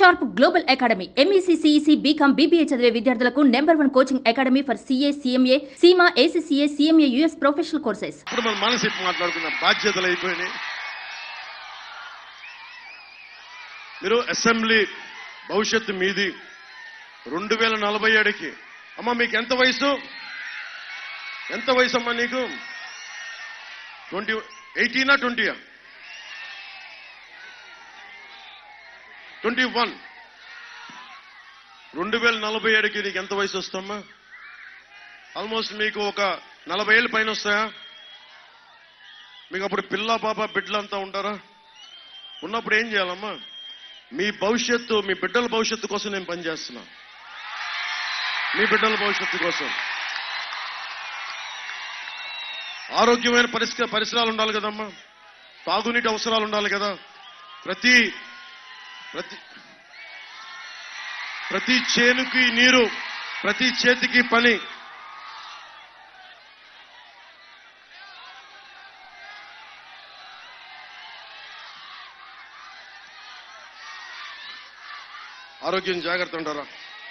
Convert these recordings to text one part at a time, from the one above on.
Sharp Global Academy MEC CEC BCom BBA చదివే విద్యార్థులకు number one coaching academy for CA CMA CIMA ACCA CMA US professional courses ఇప్పుడు మనం మనసిప్పి మాట్లాడుకున్న బాధ్యతలు అయిపోయినాయి మీరు అసెంబ్లీ భవిష్యత్తు మీది రెండు వేల నలభై ఏడుకి అమ్మ మీకు ఎంత వయసు ఎంత వయసు అమ్మా నీకు ట్వంటీ ఎయిటీనా ట్వంటీయా ట్వంటీ వన్ రెండు వేల నలభై ఏడుకి నీకు ఎంత వయసు వస్తామ్మా ఆల్మోస్ట్ మీకు ఒక నలభై ఏళ్ళు పైన వస్తాయా మీకు అప్పుడు పిల్ల పాప బిడ్డలంతా ఉంటారా ఉన్నప్పుడు ఏం చేయాలమ్మా మీ భవిష్యత్తు మీ బిడ్డల భవిష్యత్తు కోసం నేను పనిచేస్తున్నా మీ బిడ్డల భవిష్యత్తు కోసం ఆరోగ్యమైన పరిస్థితి పరిసరాలు ఉండాలి కదమ్మా తాగునీటి అవసరాలు ఉండాలి కదా ప్రతి ప్రతి ప్రతి చేనుకి నీరు ప్రతి చేతికి పని ఆరోగ్యం జాగ్రత్త ఉంటారా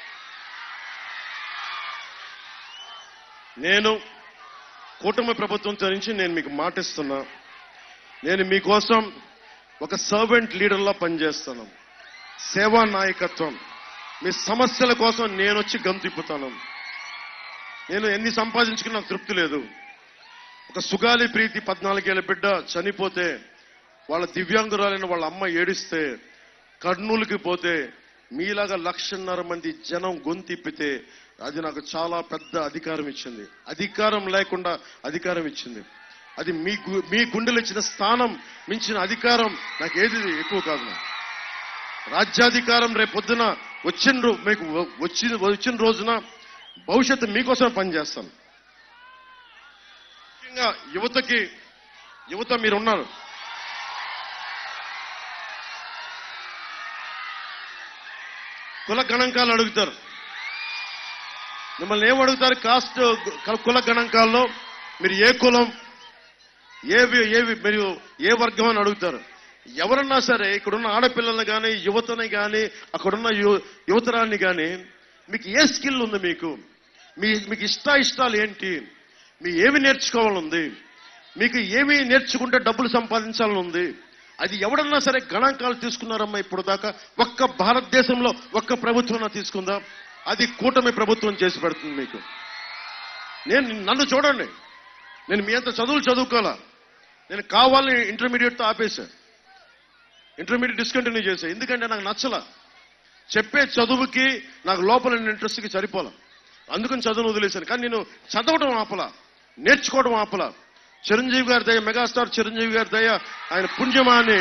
నేను కూటమి ప్రభుత్వంతో నుంచి నేను మీకు మాటిస్తున్నా నేను మీకోసం ఒక సర్వెంట్ లీడర్లా పనిచేస్తాను సేవా నాయకత్వం మీ సమస్యల కోసం నేను వచ్చి గమ్ తిప్పుతాను నేను ఎన్ని సంపాదించుకున్నా నాకు తృప్తి లేదు ఒక సుగాలి ప్రీతి పద్నాలుగేళ్ల బిడ్డ చనిపోతే వాళ్ళ దివ్యాంగురాలైన వాళ్ళ అమ్మ ఏడిస్తే కర్నూలుకి పోతే మీలాగా లక్షన్నర మంది జనం గొంతిప్పితే అది నాకు చాలా పెద్ద అధికారం ఇచ్చింది అధికారం లేకుండా అధికారం ఇచ్చింది అది మీ గు- మీ గుండెలు ఇచ్చిన స్థానం మించిన అధికారం నాకు ఏది ఎక్కువ కాదు నాకు. రాజ్యాధికారం రేపు పొద్దున వచ్చిన రో- మీకు వ- వచ్చిన వచ్చిన రోజున భవిష్యత్తు మీకోసం పనిచేస్తాను ముఖ్యంగా యువతకి యువత మీరున్నారు కుల గణాంకాలు అడుగుతారు మిమ్మల్ని ఏం అడుగుతారు కాస్ట్ గు- కుల గణాంకాల్లో మీరు ఏ కులం ఏవి ఏవి మీరు ఏ వర్గం అని అడుగుతారు ఎవరన్నా సరే ఇక్కడున్న ఆడపిల్లల్ని కానీ యువతని కానీ అక్కడున్న యు- యువతరాన్ని కానీ మీకు ఏ స్కిల్ ఉంది మీకు మీ మీకు ఇష్ట ఇష్టాలు ఏంటి మీ ఏమి నేర్చుకోవాలనుంది మీకు ఏమి నేర్చుకుంటే డబ్బులు సంపాదించాలని ఉంది అది ఎవడన్నా సరే గణాంకాలు తీసుకున్నారమ్మా ఇప్పుడు దాకా ఒక్క భారతదేశంలో ఒక్క ప్రభుత్వం తీసుకుందా అది కూటమి ప్రభుత్వం చేసి పెడుతుంది మీకు నేను నన్ను చూడండి నేను మీ అంత చదువులు చదువుకోవాలా నేను కావాలని ఇంటర్మీడియట్తో ఆపేశా ఇంటర్మీడియట్ డిస్కంటిన్యూ చేశా ఎందుకంటే నాకు నచ్చల చెప్పే చదువుకి నాకు లోపల ఇంట్రెస్ట్కి సరిపోలా అందుకని చదువును వదిలేశాను కానీ నేను చదవడం ఆపలా నేర్చుకోవడం ఆపలా చిరంజీవి గారి దయ మెగాస్టార్ చిరంజీవి గారి దయ ఆయన పుణ్యమా అని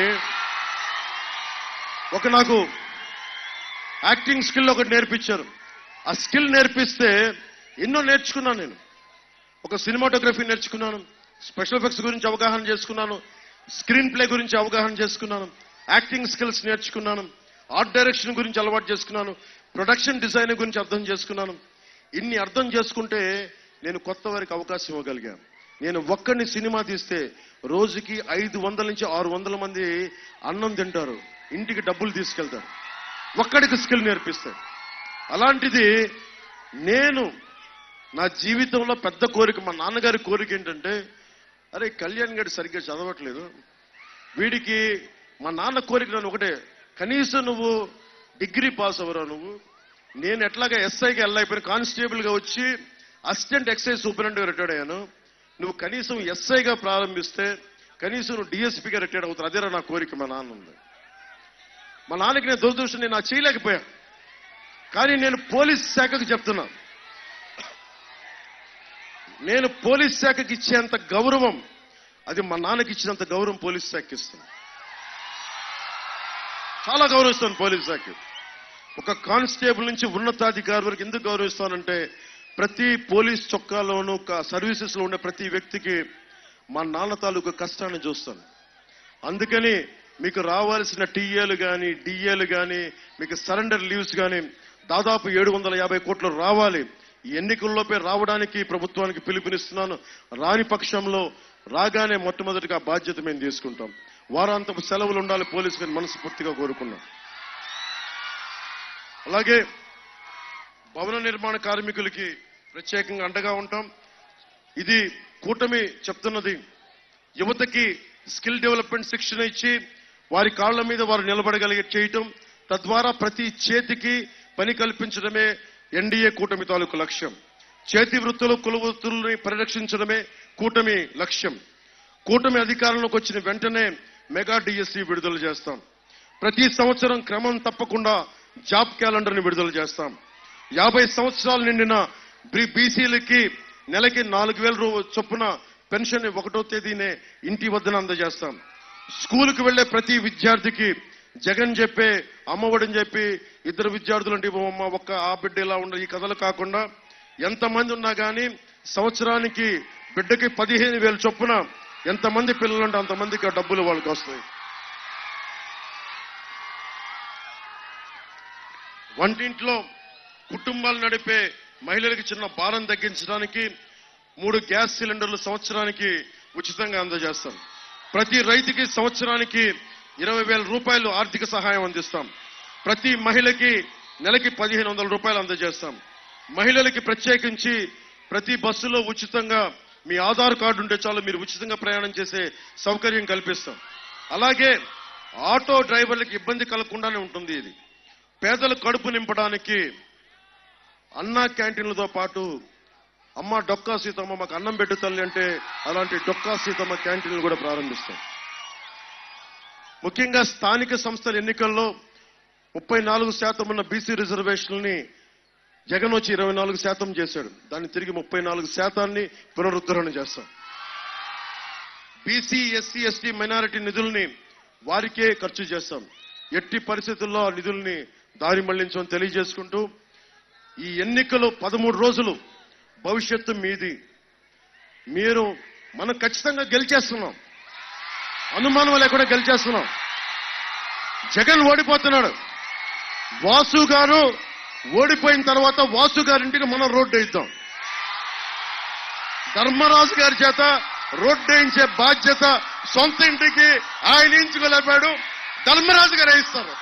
ఒక నాకు యాక్టింగ్ స్కిల్ ఒకటి నేర్పించారు ఆ స్కిల్ నేర్పిస్తే ఎన్నో నేర్చుకున్నాను నేను ఒక సినిమాటోగ్రఫీ నేర్చుకున్నాను స్పెషల్ ఎఫెక్ట్స్ గురించి అవగాహన చేసుకున్నాను స్క్రీన్ ప్లే గురించి అవగాహన చేసుకున్నాను యాక్టింగ్ స్కిల్స్ నేర్చుకున్నాను ఆర్ట్ డైరెక్షన్ గురించి అలవాటు చేసుకున్నాను ప్రొడక్షన్ డిజైన్ గురించి అర్థం చేసుకున్నాను ఇన్ని అర్థం చేసుకుంటే నేను కొత్త వారికి అవకాశం ఇవ్వగలిగాను నేను ఒక్కడిని సినిమా తీస్తే రోజుకి ఐదు వందల నుంచి ఆరు వందల మంది అన్నం తింటారు ఇంటికి డబ్బులు తీసుకెళ్తారు ఒక్కడికి స్కిల్ నేర్పిస్తాడు అలాంటిది నేను నా జీవితంలో పెద్ద కోరిక మా నాన్నగారి కోరిక ఏంటంటే అరే కళ్యాణ్ గడి సరిగ్గా చదవట్లేదు వీడికి మా నాన్న కోరిక నన్ను ఒకటే కనీసం నువ్వు డిగ్రీ పాస్ అవ్వరా నువ్వు నేను ఎట్లాగా ఎస్ఐకి వెళ్ళైపోయిన కానిస్టేబుల్ గా వచ్చి అసిస్టెంట్ ఎక్సైజ్ సూపరింటెండెంట్ రిటైర్డ్ అయ్యాను నువ్వు కనీసం ఎస్ఐగా ప్రారంభిస్తే కనీసం నువ్వు డిఎస్పీగా రిటైర్డ్ అవుతారు అదేరా నా కోరిక మా నాన్న ఉంది మా నాన్నకి నేను దురదృష్టం నేను నా చేయలేకపోయా కానీ నేను పోలీస్ శాఖకు చెప్తున్నా నేను పోలీస్ శాఖకి ఇచ్చేంత గౌరవం అది మా నాన్నకి ఇచ్చినంత గౌరవం పోలీస్ శాఖకి ఇస్తాను చాలా గౌరవిస్తాను పోలీస్ శాఖ ఒక కానిస్టేబుల్ నుంచి ఉన్నతాధికారి వరకు ఎందుకు గౌరవిస్తానంటే ప్రతి పోలీస్ చొక్కాలోనూ సర్వీసెస్ లో ఉండే ప్రతి వ్యక్తికి మా నాన్న తాలూకు కష్టాన్ని చూస్తాను అందుకని మీకు రావాల్సిన టీఏలు కానీ డిఏలు కానీ మీకు సరెండర్ లీవ్స్ కానీ దాదాపు ఏడు వందల యాభై కోట్లు రావాలి ఈ ఎన్నికల్లోపే రావడానికి ప్రభుత్వానికి పిలుపునిస్తున్నాను రాని పక్షంలో రాగానే మొట్టమొదటిగా ఆ బాధ్యత మేము తీసుకుంటాం వారాంతపు సెలవులు ఉండాలి పోలీసులు మనస్ఫూర్తిగా కోరుకున్నాం అలాగే భవన నిర్మాణ కార్మికులకి ప్రత్యేకంగా అండగా ఉంటాం ఇది కూటమి చెప్తున్నది యువతకి స్కిల్ డెవలప్మెంట్ శిక్షణ ఇచ్చి వారి కాళ్ల మీద వారు నిలబడగలిగే చేయటం తద్వారా ప్రతి చేతికి పని కల్పించడమే ఎన్డీఏ కూటమి తాలూకు లక్ష్యం చేతి వృత్తులు కుల వృత్తుల్ని పరిరక్షించడమే కూటమి లక్ష్యం కూటమి అధికారంలోకి వచ్చిన వెంటనే మెగా డిఎస్సి విడుదల చేస్తాం ప్రతి సంవత్సరం క్రమం తప్పకుండా జాబ్ క్యాలెండర్ ని విడుదల చేస్తాం యాభై సంవత్సరాలు నిండిన బీసీలకి నెలకి నాలుగు వేల రూ చొప్పున పెన్షన్ ఒకటో తేదీనే ఇంటి వద్దన అందజేస్తాం స్కూలుకు వెళ్లే ప్రతి విద్యార్థికి జగన్ చెప్పే అమ్మఒడని చెప్పి ఇద్దరు విద్యార్థులు అంటే అమ్మ ఒక్క ఆ బిడ్డ ఇలా ఉండ ఈ కథలు కాకుండా ఎంతమంది ఉన్నా కానీ సంవత్సరానికి బిడ్డకి పదిహేను వేలు చొప్పున ఎంతమంది పిల్లలుంటే అంతమందికి ఆ డబ్బులు వాళ్ళకి వస్తాయి వంటింట్లో కుటుంబాలు నడిపే మహిళలకు చిన్న భారం తగ్గించడానికి మూడు గ్యాస్ సిలిండర్లు సంవత్సరానికి ఉచితంగా అందజేస్తాం ప్రతి రైతుకి సంవత్సరానికి ఇరవై వేల రూపాయలు ఆర్థిక సహాయం అందిస్తాం ప్రతి మహిళకి నెలకి పదిహేను వందల రూపాయలు అందజేస్తాం మహిళలకి ప్రత్యేకించి ప్రతి బస్సులో ఉచితంగా మీ ఆధార్ కార్డు ఉంటే చాలు మీరు ఉచితంగా ప్రయాణం చేసే సౌకర్యం కల్పిస్తాం అలాగే ఆటో డ్రైవర్లకు ఇబ్బంది కలగకుండానే ఉంటుంది ఇది పేదల కడుపు నింపడానికి అన్నా క్యాంటీన్లతో పాటు అమ్మ డొక్కా సీతమ్మ మాకు అన్నం పెట్టు తల్లి అంటే అలాంటి డొక్కా సీతమ్మ క్యాంటీన్లు కూడా ప్రారంభిస్తాం ముఖ్యంగా స్థానిక సంస్థల ఎన్నికల్లో ముప్పై నాలుగు శాతం ఉన్న బీసీ రిజర్వేషన్లని జగన్ వచ్చి ఇరవై నాలుగు శాతం చేశాడు దాన్ని తిరిగి ముప్పై నాలుగు శాతాన్ని పునరుద్ధరణ చేస్తాం బీసీ ఎస్సీ ఎస్టీ మైనారిటీ నిధుల్ని వారికే ఖర్చు చేస్తాం ఎట్టి పరిస్థితుల్లో ఆ నిధుల్ని దారి మళ్లించమని తెలియజేసుకుంటూ ఈ ఎన్నికలు పదమూడు రోజులు భవిష్యత్తు మీది మీరు మనం ఖచ్చితంగా గెలిచేస్తున్నాం అనుమానం లేకుండా గెలిచేస్తున్నాం జగన్ ఓడిపోతున్నాడు వాసు గారు ఓడిపోయిన తర్వాత వాసు గారింటికి మనం రోడ్డు వేయిద్దాం ధర్మరాజు గారి చేత రోడ్డు వేయించే బాధ్యత సొంత ఇంటికి ఆయన ఇంచుకోలేపాడు ధర్మరాజు గారు వేయిస్తారు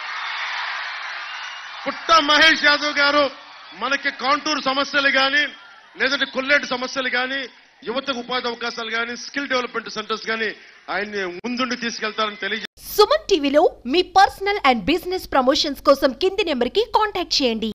పుట్ట మహేష్ యాదవ్ గారు మనకి కాంటూర్ సమస్యలు కానీ లేదంటే కొల్లేటి సమస్యలు కానీ యువతకు ఉపాధి అవకాశాలు కానీ స్కిల్ డెవలప్మెంట్ సెంటర్స్ కానీ ఆయన్ని ముందుండి తీసుకెళ్తారని తెలియజే సుమన్ టీవీలో మీ పర్సనల్ అండ్ బిజినెస్ ప్రమోషన్స్ కోసం కింది నెంబర్కి కాంటాక్ట్ చేయండి